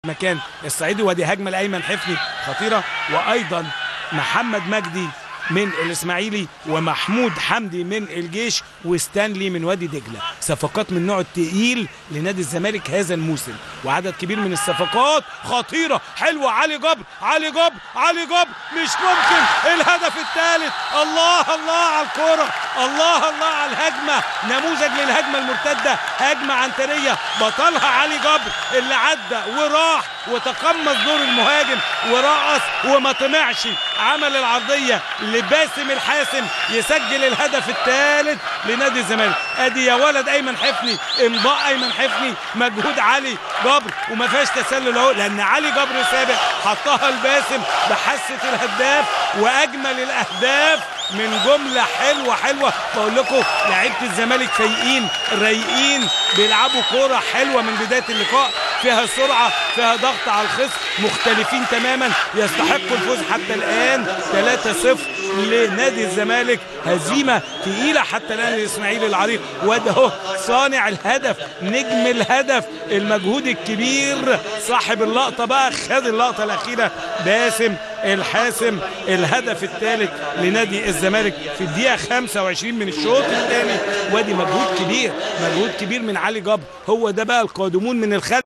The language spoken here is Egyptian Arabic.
مكان الصعيدي وادي هجمه لايمن حفني خطيره وايضا محمد مجدي من الاسماعيلي ومحمود حمدي من الجيش وستانلي من وادي دجله صفقات من نوع التقيل لنادي الزمالك هذا الموسم وعدد كبير من الصفقات خطيره حلوه علي جبر علي جبر علي جبر مش ممكن الهدف الثالث الله الله على الكوره الله الله على الهجمه نموذج للهجمه المرتده هجمه عنتريه بطلها علي جبر اللي عدى وراح وتقمص دور المهاجم ورقص وما طمعش عمل العرضيه لباسم الحاسم يسجل الهدف الثالث لنادي الزمالك ادي يا ولد ايمن حفني امضاء ايمن حفني مجهود علي جبر وما فيهاش تسلل اهو لان علي جبر سابق حطها لباسم بحسه الهداف واجمل الاهداف من جمله حلوه حلوه بقول لكم لعيبه الزمالك فايقين رايقين بيلعبوا كوره حلوه من بدايه اللقاء فيها سرعه فيها ضغط على الخصم مختلفين تماما يستحقوا الفوز حتى الان 3-0 لنادي الزمالك هزيمه ثقيله حتى الان للاسماعيلي العريق وده اهو صانع الهدف نجم الهدف المجهود الكبير صاحب اللقطه بقى خد اللقطه الاخيره باسم الحاسم الهدف الثالث لنادي الزمالك في الدقيقه 25 من الشوط الثاني وادي مجهود كبير مجهود كبير من علي جبر هو ده بقى القادمون من الخلف